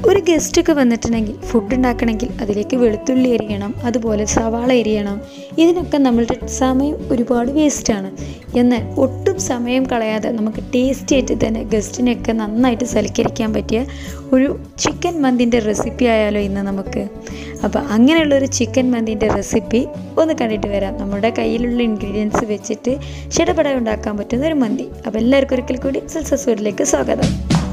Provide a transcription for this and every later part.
ഒരു ഗസ്റ്റൊക്കെ വന്നിട്ടുണ്ടെങ്കിൽ ഫുഡ് ഉണ്ടാക്കണമെങ്കിൽ അതിലേക്ക് വെളുത്തുള്ളി എരിയണം അതുപോലെ സവാള എരിയണം ഇതിനൊക്കെ നമ്മളുടെ സമയം ഒരുപാട് വേസ്റ്റാണ് എന്നാൽ ഒട്ടും സമയം കളയാതെ നമുക്ക് ടേസ്റ്റി ആയിട്ട് തന്നെ ഗസ്റ്റിനെയൊക്കെ നന്നായിട്ട് സൽക്കരിക്കാൻ പറ്റിയ ഒരു ചിക്കൻ മന്തിൻ്റെ റെസിപ്പി ആയാലോ ഇന്ന് നമുക്ക് അപ്പോൾ അങ്ങനെയുള്ളൊരു ചിക്കൻ മന്തിൻ്റെ റെസിപ്പി ഒന്ന് കണ്ടിട്ട് വരാം നമ്മുടെ കയ്യിലുള്ള ഇൻഗ്രീഡിയൻസ് വെച്ചിട്ട് ഷടപട ഉണ്ടാക്കാൻ പറ്റുന്ന ഒരു മന്തി അപ്പോൾ എല്ലാവർക്കും ഒരിക്കൽ കൂടി സക്സസ് വീട്ടിലേക്ക് സ്വാഗതം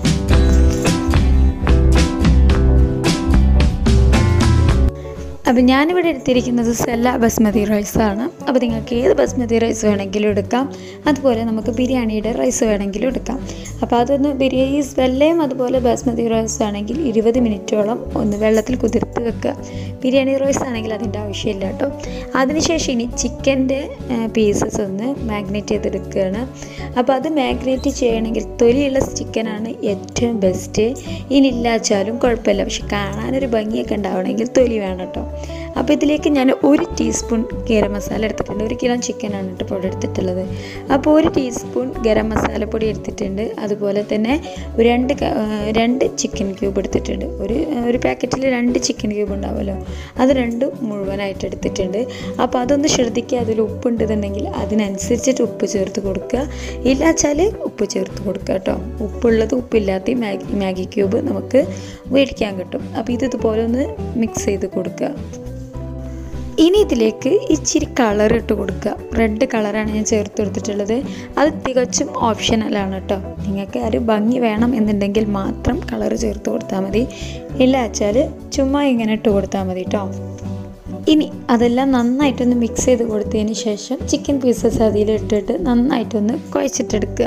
അപ്പോൾ ഞാനിവിടെ എടുത്തിരിക്കുന്നത് സെല്ല ബസ്മതി റൈസാണ് അപ്പോൾ നിങ്ങൾക്ക് ഏത് ബസ്മതി റൈസ് വേണമെങ്കിലും എടുക്കാം അതുപോലെ നമുക്ക് ബിരിയാണിയുടെ റൈസ് വേണമെങ്കിലും എടുക്കാം അപ്പോൾ അതൊന്ന് ബിരിയാണി വെള്ളയും അതുപോലെ ബസ്മതി റൈസ് ആണെങ്കിൽ ഇരുപത് മിനിറ്റോളം ഒന്ന് വെള്ളത്തിൽ കുതിർത്ത് വെക്കുക ബിരിയാണി റൈസ് ആണെങ്കിൽ അതിൻ്റെ ആവശ്യമില്ല കേട്ടോ അതിനുശേഷം ഇനി ചിക്കൻ്റെ പീസസ് ഒന്ന് മാഗ്നേറ്റ് ചെയ്തെടുക്കുകയാണ് അപ്പോൾ അത് മാഗ്നേറ്റ് ചെയ്യണമെങ്കിൽ തൊലിയുള്ള ചിക്കനാണ് ഏറ്റവും ബെസ്റ്റ് ഇനി ഇല്ലാച്ചാലും കുഴപ്പമില്ല പക്ഷെ കാണാനൊരു ഭംഗിയൊക്കെ ഉണ്ടാവണമെങ്കിൽ തൊലി വേണം കേട്ടോ അപ്പോൾ ഇതിലേക്ക് ഞാൻ ഒരു ടീസ്പൂൺ ഗരം മസാല എടുത്തിട്ടുണ്ട് ഒരു കിലോ ചിക്കനാണ് കേട്ടോ പൊടി എടുത്തിട്ടുള്ളത് അപ്പോൾ ഒരു ടീസ്പൂൺ ഗരം മസാലപ്പൊടി എടുത്തിട്ടുണ്ട് അതുപോലെ തന്നെ ഒരു രണ്ട് ക- രണ്ട് ചിക്കൻ ക്യൂബ് എടുത്തിട്ടുണ്ട് ഒരു ഒരു പാക്കറ്റിൽ രണ്ട് ചിക്കൻ ക്യൂബ് ഉണ്ടാവുമല്ലോ അത് രണ്ടും മുഴുവനായിട്ട് എടുത്തിട്ടുണ്ട് അപ്പോൾ അതൊന്ന് ശ്രദ്ധിക്കുക അതിൽ ഉപ്പുണ്ടെന്നുണ്ടെങ്കിൽ അതിനനുസരിച്ചിട്ട് ഉപ്പ് ചേർത്ത് കൊടുക്കുക ഇല്ലാച്ചാൽ ഉപ്പ് ചേർത്ത് കൊടുക്കുക കേട്ടോ ഉപ്പുള്ളത് ഉപ്പില്ലാത്ത മാഗി മാഗി ക്യൂബ് നമുക്ക് മേടിക്കാൻ കിട്ടും അപ്പോൾ ഇത് ഇതുപോലെ ഒന്ന് മിക്സ് ചെയ്ത് കൊടുക്കുക ഇനി ഇതിലേക്ക് ഇച്ചിരി കളർ ഇട്ട് കൊടുക്കുക റെഡ് കളറാണ് ഞാൻ ചേർത്ത് കൊടുത്തിട്ടുള്ളത് അത് തികച്ചും ഓപ്ഷണലാണ് കേട്ടോ നിങ്ങൾക്ക് ആ ഒരു ഭംഗി വേണം എന്നുണ്ടെങ്കിൽ മാത്രം കളർ ചേർത്ത് കൊടുത്താൽ മതി ഇല്ല വെച്ചാൽ ചുമ്മാ ഇങ്ങനെ ഇട്ട് കൊടുത്താൽ മതി കേട്ടോ ഇനി അതെല്ലാം നന്നായിട്ടൊന്ന് മിക്സ് ചെയ്ത് കൊടുത്തതിന് ശേഷം ചിക്കൻ പീസസ് അതിലിട്ടിട്ട് നന്നായിട്ടൊന്ന് കുഴച്ചിട്ടെടുക്കുക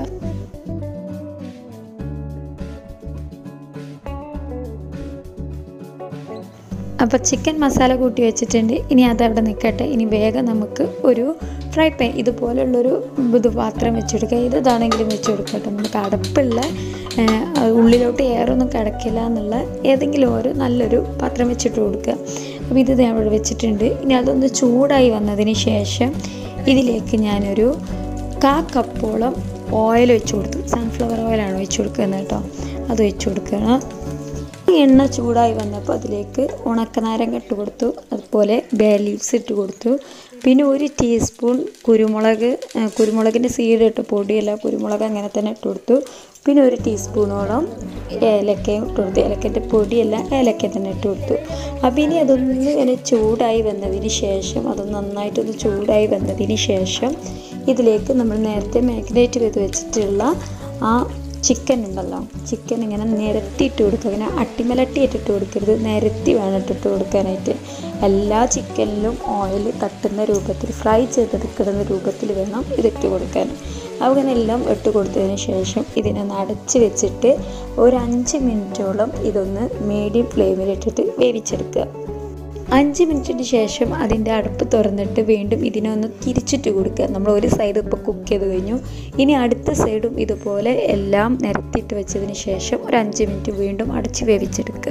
അപ്പോൾ ചിക്കൻ മസാല കൂട്ടി വെച്ചിട്ടുണ്ട് ഇനി അതവിടെ നിൽക്കട്ടെ ഇനി വേഗം നമുക്ക് ഒരു ഫ്രൈ പാൻ ഇതുപോലുള്ളൊരു ഇത് പാത്രം വെച്ചെടുക്കുക ഇത് ഇതാണെങ്കിലും വെച്ച് കൊടുക്കട്ടെ നമുക്ക് അടപ്പുള്ള ആ, ഉള്ളിലോട്ട് എയറൊന്നും കിടക്കില്ല എന്നുള്ള ഏതെങ്കിലും ഒരു നല്ലൊരു പാത്രം വെച്ചിട്ട് കൊടുക്കുക അപ്പോൾ ഇത് ഞാൻ ഇവിടെ വെച്ചിട്ടുണ്ട് ഇനി അതൊന്ന് ചൂടായി വന്നതിന് ശേഷം ഇതിലേക്ക് ഞാനൊരു കാ കപ്പോളം ഓയിൽ വെച്ച് കൊടുത്തു സൺഫ്ലവർ ഓയിലാണ് വെച്ച് കൊടുക്കുന്നത് കേട്ടോ അത് വെച്ച് കൊടുക്കണം ഈ എണ്ണ ചൂടായി വന്നപ്പോൾ അതിലേക്ക് ഉണക്കനാരങ്ങ ഇട്ട് കൊടുത്തു അതുപോലെ ബേ ലീവ്സ് ഇട്ട് കൊടുത്തു പിന്നെ ഒരു ടീസ്പൂൺ കുരുമുളക് ആ, കുരുമുളകിൻ്റെ സീഡ് ഇട്ട് പൊടിയല്ല കുരുമുളക് അങ്ങനെ തന്നെ ഇട്ട് കൊടുത്തു പിന്നെ ഒരു ടീസ്പൂണോളം ഏലക്കയും ഇട്ട് കൊടുത്തു ഏലക്കൻ്റെ പൊടിയല്ല ഏലക്ക തന്നെ ഇട്ട് കൊടുത്തു അപ്പോൾ ഇനി അതൊന്ന് ഇങ്ങനെ ചൂടായി വന്നതിന് ശേഷം അത് നന്നായിട്ടൊന്ന് ചൂടായി വന്നതിന് ശേഷം ഇതിലേക്ക് നമ്മൾ നേരത്തെ മാഗ്നേറ്റ് ചെയ്ത് വെച്ചിട്ടുള്ള ആ ചിക്കൻ ഉണ്ടല്ലോ ചിക്കൻ ഇങ്ങനെ നിരത്തി ഇട്ട് കൊടുക്കുക ഇങ്ങനെ അട്ടിമലട്ടി ഇട്ടിട്ട് കൊടുക്കരുത് നിരത്തി വേണം ഇട്ടിട്ട് കൊടുക്കാനായിട്ട് എല്ലാ ചിക്കനിലും ഓയിൽ തട്ടുന്ന രൂപത്തിൽ ഫ്രൈ ചെയ്തെടുക്കുന്ന രൂപത്തിൽ വേണം ഇതിട്ട് കൊടുക്കാൻ അങ്ങനെ എല്ലാം ഇട്ട് കൊടുത്തതിന് ശേഷം ഇതിനൊന്ന് അടച്ച് വെച്ചിട്ട് ഒരു അഞ്ച് മിനിറ്റോളം ഇതൊന്ന് മീഡിയം ഫ്ലെയിമിലിട്ടിട്ട് വേവിച്ചെടുക്കുക അഞ്ച് മിനിറ്റിന് ശേഷം അതിൻ്റെ അടുപ്പ് തുറന്നിട്ട് വീണ്ടും ഇതിനെ ഒന്ന് തിരിച്ചിട്ട് കൊടുക്കുക നമ്മൾ ഒരു സൈഡ് ഇപ്പോൾ കുക്ക് ചെയ്ത് കഴിഞ്ഞു ഇനി അടുത്ത സൈഡും ഇതുപോലെ എല്ലാം നിരത്തിയിട്ട് വെച്ചതിന് ശേഷം ഒരു അഞ്ച് മിനിറ്റ് വീണ്ടും അടച്ച് വേവിച്ചെടുക്കുക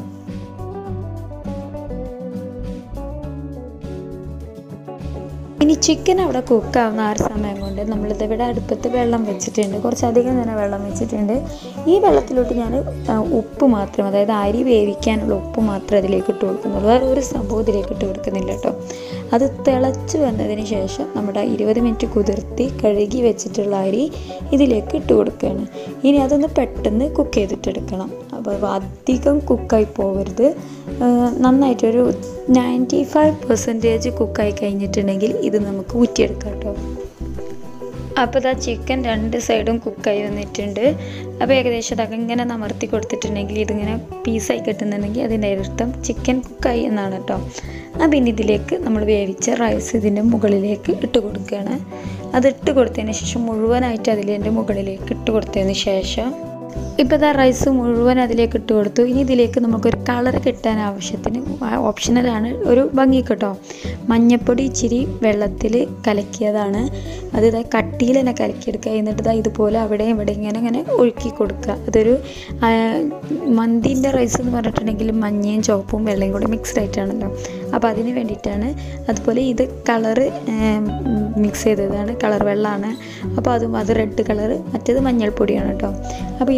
ഇനി ചിക്കൻ അവിടെ കുക്കാവുന്ന ആ ഒരു സമയം കൊണ്ട് നമ്മളിത് ഇവിടെ അടുപ്പത്ത് വെള്ളം വെച്ചിട്ടുണ്ട് കുറച്ചധികം തന്നെ വെള്ളം വെച്ചിട്ടുണ്ട് ഈ വെള്ളത്തിലോട്ട് ഞാൻ ആ, ഉപ്പ് മാത്രം അതായത് അരി വേവിക്കാനുള്ള ഉപ്പ് മാത്രമേ അതിലേക്ക് ഇട്ട് കൊടുക്കുന്നുള്ളൂ വേറെ ഒരു സംഭവം ഇതിലേക്ക് ഇട്ട് കൊടുക്കുന്നില്ല കേട്ടോ അത് തിളച്ച് വന്നതിന് ശേഷം നമ്മുടെ ഇരുപത് മിനിറ്റ് കുതിർത്തി കഴുകി വെച്ചിട്ടുള്ള അരി ഇതിലേക്ക് ഇട്ട് കൊടുക്കുകയാണ് ഇനി അതൊന്ന് പെട്ടെന്ന് കുക്ക് ചെയ്തിട്ടെടുക്കണം അപ്പോൾ അധികം കുക്കായി പോകരുത് ആ, നന്നായിട്ടൊരു നയൻറ്റി ഫൈവ് പെർസെൻറ്റേജ് കുക്കായി കഴിഞ്ഞിട്ടുണ്ടെങ്കിൽ ഇത് നമുക്ക് ഊറ്റിയെടുക്കാം കേട്ടോ അപ്പോൾ ഇതാ ചിക്കൻ രണ്ട് സൈഡും കുക്കായി വന്നിട്ടുണ്ട് അപ്പോൾ ഏകദേശം അതൊക്കെ ഇങ്ങനെ നമർത്തി കൊടുത്തിട്ടുണ്ടെങ്കിൽ ഇതിങ്ങനെ പീസായി കിട്ടുന്നുണ്ടെങ്കിൽ അതിൻ്റെ അർത്ഥം ചിക്കൻ കുക്കായി എന്നാണ് കേട്ടോ അപ്പോൾ ഇനി ഇതിലേക്ക് നമ്മൾ വേവിച്ച റൈസ് ഇതിൻ്റെ മുകളിലേക്ക് ഇട്ട് കൊടുക്കുകയാണ് അത് ഇട്ട് കൊടുത്തതിന് ശേഷം മുഴുവനായിട്ട് അതിൻ്റെ മുകളിലേക്ക് ഇട്ട് കൊടുത്തതിന് ശേഷം ഇപ്പോൾ ഇതാ റൈസ് മുഴുവൻ അതിലേക്ക് ഇട്ട് കൊടുത്തു ഇനി ഇതിലേക്ക് നമുക്കൊരു കളർ കിട്ടാൻ ആവശ്യത്തിന് ഓപ്ഷണലാണ് ഒരു ഭംഗി കേട്ടോ മഞ്ഞപ്പൊടി ഇച്ചിരി വെള്ളത്തിൽ കലക്കിയതാണ് അത് ഇതാ കട്ടിയിൽ തന്നെ കലക്കിയെടുക്കുക എന്നിട്ട് ഇതാ ഇതുപോലെ അവിടെ ഇവിടെ ഇങ്ങനെ ഇങ്ങനെ ഒഴുക്കി കൊടുക്കുക അതൊരു ആ, മന്തിൻ്റെ റൈസ് എന്ന് പറഞ്ഞിട്ടുണ്ടെങ്കിൽ മഞ്ഞയും ചുവപ്പും വെള്ളയും കൂടി മിക്സ്ഡ് ആയിട്ടാണല്ലോ അപ്പോൾ അതിന് വേണ്ടിയിട്ടാണ് അതുപോലെ ഇത് കളറ് മിക്സ് ചെയ്തതാണ് കളർ വെള്ളമാണ് അപ്പോൾ അതും അത് റെഡ് കളറ് മറ്റേത് മഞ്ഞൾപ്പൊടിയാണ് കേട്ടോ അപ്പോൾ ഇത്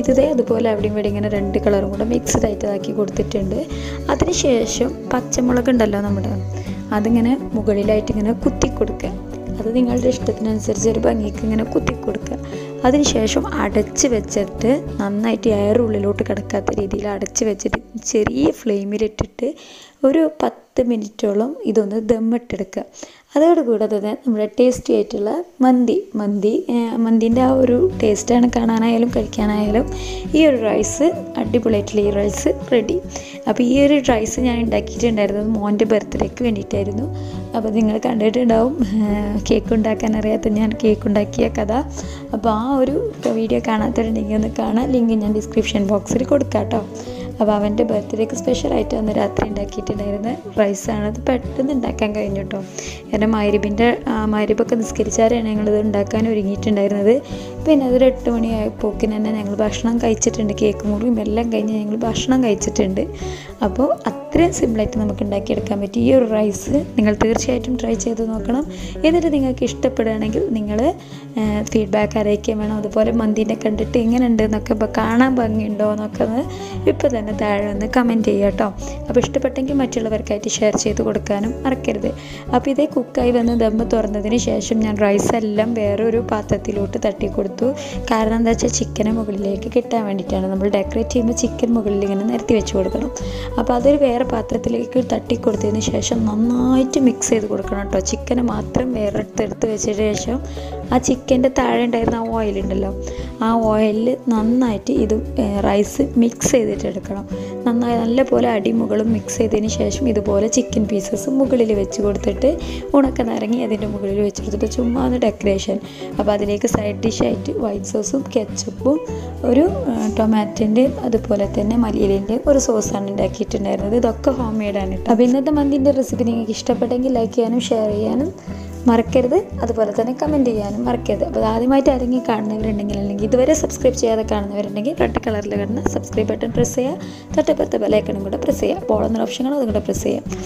ഇത് അതുപോലെ അവിടെയും ഇവിടെ ഇങ്ങനെ രണ്ട് കളറും കൂടെ മിക്സ്ഡ് ആയിട്ട് ഇതാക്കി കൊടുത്തിട്ടുണ്ട് അതിനുശേഷം പച്ചമുളക് ഉണ്ടല്ലോ നമ്മുടെ അതിങ്ങനെ മുകളിലായിട്ട് ഇങ്ങനെ കുത്തി കൊടുക്കുക അത് നിങ്ങളുടെ ഇഷ്ടത്തിനനുസരിച്ച് ഒരു ഭംഗിക്ക് ഇങ്ങനെ കുത്തി കൊടുക്കുക അതിനുശേഷം അടച്ച് വെച്ചിട്ട് നന്നായിട്ട് എയർ ഉള്ളിലോട്ട് കിടക്കാത്ത രീതിയിൽ അടച്ച് വെച്ചിട്ട് ചെറിയ ഫ്ലെയിമിലിട്ടിട്ട് ഒരു പത്ത് മിനിറ്റോളം ഇതൊന്ന് ദമ്മിട്ടെടുക്കുക അതോട് കൂടാതെ തന്നെ നമ്മുടെ ടേസ്റ്റി ആയിട്ടുള്ള മന്തി മന്തി മന്തിൻ്റെ ആ ഒരു ടേസ്റ്റാണ് കാണാനായാലും കഴിക്കാനായാലും ഈ ഒരു റൈസ് അടിപൊളിയായിട്ടുള്ള ഈ റൈസ് റെഡി അപ്പോൾ ഈ ഒരു റൈസ് ഞാൻ ഉണ്ടാക്കിയിട്ടുണ്ടായിരുന്നത് മോൻ്റെ ബർത്ത്ഡേക്ക് വേണ്ടിയിട്ടായിരുന്നു അപ്പോൾ നിങ്ങൾ കണ്ടിട്ടുണ്ടാവും കേക്ക് ഉണ്ടാക്കാൻ അറിയാത്ത ഞാൻ കേക്ക് ഉണ്ടാക്കിയ കഥ അപ്പോൾ ആ ഒരു വീഡിയോ കാണാത്തവരുണ്ടെങ്കിൽ ഒന്ന് കാണാം ലിങ്ക് ഞാൻ ഡിസ്ക്രിപ്ഷൻ ബോക്സിൽ കൊടുക്കാം കേട്ടോ അപ്പോൾ അവൻ്റെ ബർത്ത്ഡേക്ക് സ്പെഷ്യലായിട്ട് അന്ന് രാത്രി ഉണ്ടാക്കിയിട്ടുണ്ടായിരുന്ന റൈസാണ് അത് പെട്ടെന്ന് ഉണ്ടാക്കാൻ കഴിഞ്ഞു കേട്ടോ കാരണം മൈരിബിൻ്റെ മൈരിബൊക്കെ നിസ്കരിച്ചാലാണ് ഞങ്ങളിത് ഉണ്ടാക്കാൻ ഒരുങ്ങിയിട്ടുണ്ടായിരുന്നത് പിന്നെ അതൊരു എട്ട് മണിയായപ്പോക്കിന് തന്നെ ഞങ്ങൾ ഭക്ഷണം കഴിച്ചിട്ടുണ്ട് കേക്ക് മുറിയും എല്ലാം കഴിഞ്ഞ് ഞങ്ങൾ ഭക്ഷണം കഴിച്ചിട്ടുണ്ട് അപ്പോൾ അത്രയും സിമ്പിളായിട്ട് നമുക്ക് ഉണ്ടാക്കിയെടുക്കാൻ പറ്റും ഈ ഒരു റൈസ് നിങ്ങൾ തീർച്ചയായിട്ടും ട്രൈ ചെയ്ത് നോക്കണം എന്നിട്ട് നിങ്ങൾക്ക് ഇഷ്ടപ്പെടുകയാണെങ്കിൽ നിങ്ങൾ ഫീഡ്ബാക്ക് അറിയിക്കുകയും വേണം അതുപോലെ മന്തിനെ കണ്ടിട്ട് എങ്ങനെയുണ്ട് എന്നൊക്കെ ഇപ്പോൾ കാണാൻ ഭംഗിയുണ്ടോ എന്നൊക്കെ ഒന്ന് ഇപ്പോൾ തന്നെ താഴെ ഒന്ന് കമൻറ്റ് ചെയ്യുക കേട്ടോ അപ്പോൾ ഇഷ്ടപ്പെട്ടെങ്കിൽ മറ്റുള്ളവർക്കായിട്ട് ഷെയർ ചെയ്ത് കൊടുക്കാനും മറക്കരുത് അപ്പോൾ ഇതേ കുക്കായി വന്ന് ദമ്മ് തുറന്നതിന് ശേഷം ഞാൻ റൈസ് എല്ലാം വേറൊരു പാത്രത്തിലോട്ട് തട്ടി കൊടുത്തു കാരണം എന്താ വെച്ചാൽ ചിക്കനെ മുകളിലേക്ക് കിട്ടാൻ വേണ്ടിയിട്ടാണ് നമ്മൾ ഡെക്കറേറ്റ് ചെയ്യുമ്പോൾ ചിക്കൻ മുകളിൽ ഇങ്ങനെ നിരത്തി വെച്ച് കൊടുക്കണം അപ്പോൾ അതൊരു വേറെ പാത്രത്തിലേക്ക് തട്ടി കൊടുത്തതിന് ശേഷം നന്നായിട്ട് മിക്സ് ചെയ്ത് കൊടുക്കണം കേട്ടോ ചിക്കനെ മാത്രം വേറെ എടുത്ത് വെച്ചതിന് ശേഷം ആ ചിക്കൻ്റെ താഴെ ഉണ്ടായിരുന്ന ആ ഓയിൽ ഉണ്ടല്ലോ ആ ഓയിലിൽ നന്നായിട്ട് ഇത് റൈസ് മിക്സ് ചെയ്തിട്ട് എടുക്കണം നന്നായി നല്ലപോലെ അടിമുകളും മിക്സ് ചെയ്തതിന് ശേഷം ഇതുപോലെ ചിക്കൻ പീസസ് മുകളിൽ വെച്ച് കൊടുത്തിട്ട് ഉണക്ക നിറങ്ങി അതിൻ്റെ മുകളിൽ വെച്ച് കൊടുത്തിട്ട് ചുമ്മാ ഒന്ന് ഡെക്കറേഷൻ അപ്പോൾ അതിലേക്ക് സൈഡ് ഡിഷായിട്ട് വൈറ്റ് സോസും കെച്ചപ്പും ഒരു ടൊമാറ്റോൻ്റെയും അതുപോലെ തന്നെ മല്ലിയിലേൻ്റെയും ഒരു സോസാണ് ഉണ്ടാക്കിയിട്ടുണ്ടായിരുന്നത് ഇതൊക്കെ ഹോം മെയ്ഡാണ് കേട്ടോ അപ്പോൾ ഇന്നത്തെ മന്തിൻ്റെ റെസിപ്പി നിങ്ങൾക്ക് ഇഷ്ടപ്പെട്ടെങ്കിൽ ലൈക്ക് ചെയ്യാനും ഷെയർ ചെയ്യാനും മറക്കരുത് അതുപോലെ തന്നെ കമൻറ്റ് ചെയ്യാനും മറക്കരുത് അപ്പോൾ ആദ്യമായിട്ട് ആരെങ്കിലും കാണുന്നവരുണ്ടെങ്കിൽ അല്ലെങ്കിൽ ഇതുവരെ സബ്സ്ക്രൈബ് ചെയ്യാതെ കാണുന്നവരുണ്ടെങ്കിൽ റെഡ് കളറിൽ കാണുന്ന സബ്സ്ക്രൈബ് ബട്ടൺ പ്രസ് ചെയ്യുക തൊട്ടപ്പുറത്തെ ബെലൈക്കണും കൂടെ പ്രസ് ചെയ്യുക അപ്പോൾ എന്നൊരു ഓപ്ഷനാണ് അതും കൂടെ പ്രസ് ചെയ്യുക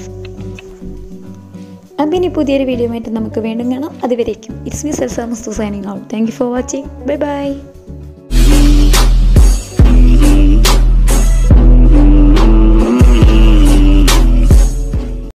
അപ്പം ഇനി പുതിയൊരു വീഡിയോ ആയിട്ട് നമുക്ക് വീണ്ടും കാണാം അതുവരേക്കും it's me Selsa Musthu signing out thank you for watching bye by